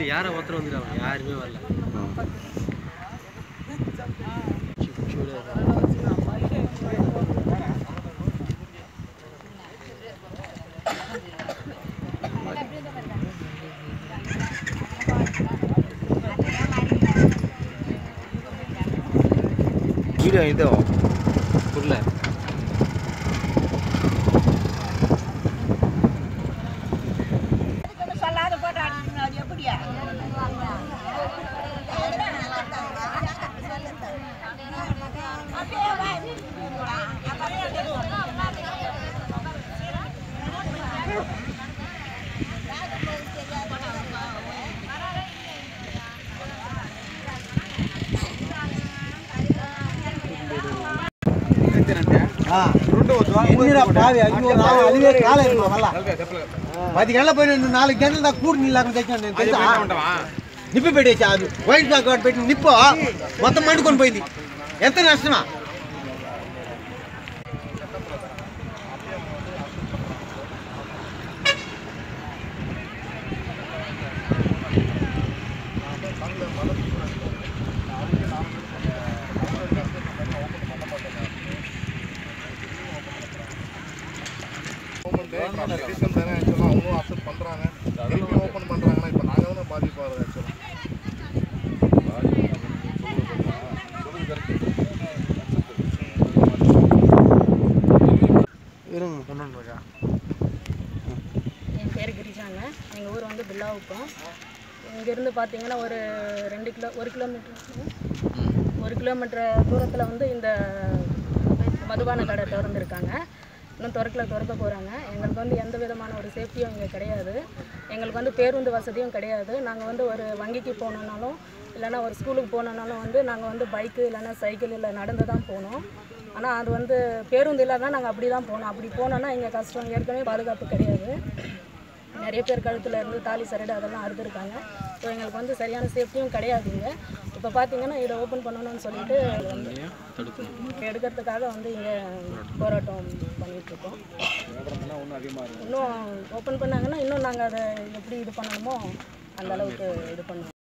இல்லை யாரோ ஒருத்தர் வந்துடுவாங்க யாருமே வரல வீடியோ இது புரியல சொல்லாத போட்டு அடிக்கணும் எப்படியா என்னடா பாவி ஐயோ நான் அதுவே காலை இருக்கும் வல்ல పది గంటల పోయిన నాలుగు గంటల దాకా కూడి నీళ్ళు లేకుండా తెచ్చాను తెలుసా నిప్పి పెట్టేసా అది వైట్ బ్యాగ్ ఒకటి పెట్టి నిప్పు మొత్తం మండుకొని పోయింది ఎంత నష్టమా சிட்டிசன் தானே ஆக்சுவலாக அவங்களும் அக்செப்ட் பண்ணுறாங்க திருப்பி ஓப்பன் பண்ணுறாங்கன்னா இப்போ நாங்கள் தானே பாதிப்பாரு ஆக்சுவலாக இருங்க கொண்டு இருக்கா என் பேர் கிரிஜாங்க எங்கள் ஊர் வந்து பில்லாவுக்கும் இங்கேருந்து பார்த்தீங்கன்னா ஒரு ரெண்டு கிலோ ஒரு கிலோமீட்டர் ஒரு கிலோமீட்டர் தூரத்தில் வந்து இந்த மதுபான கடை திறந்துருக்காங்க இன்னும் திறக்கல திறக்க போகிறாங்க எங்களுக்கு வந்து எந்த விதமான ஒரு சேஃப்டியும் இங்கே கிடையாது எங்களுக்கு வந்து பேருந்து வசதியும் கிடையாது நாங்கள் வந்து ஒரு வங்கிக்கு போகணுன்னாலும் இல்லைன்னா ஒரு ஸ்கூலுக்கு போகணுன்னாலும் வந்து நாங்கள் வந்து பைக்கு இல்லைன்னா சைக்கிள் இல்லை நடந்து தான் போகணும் ஆனால் அது வந்து பேருந்து இல்லைன்னா நாங்கள் அப்படி தான் போகணும் அப்படி போனோன்னா இங்கே கஷ்டம் ஏற்கனவே பாதுகாப்பு கிடையாது நிறைய பேர் கழுத்தில் இருந்து தாலி சரடு அதெல்லாம் அறுத்துருக்காங்க ஸோ எங்களுக்கு வந்து சரியான சேஃப்டியும் கிடையாதுங்க இப்போ பார்த்தீங்கன்னா இதை ஓப்பன் பண்ணணும்னு சொல்லிட்டு வந்து எடுக்கிறதுக்காக வந்து இங்கே போராட்டம் பண்ணிகிட்ருக்கோம் இன்னும் ஓப்பன் பண்ணாங்கன்னா இன்னும் நாங்கள் அதை எப்படி இது பண்ணணுமோ அந்த அளவுக்கு இது பண்ணுவோம்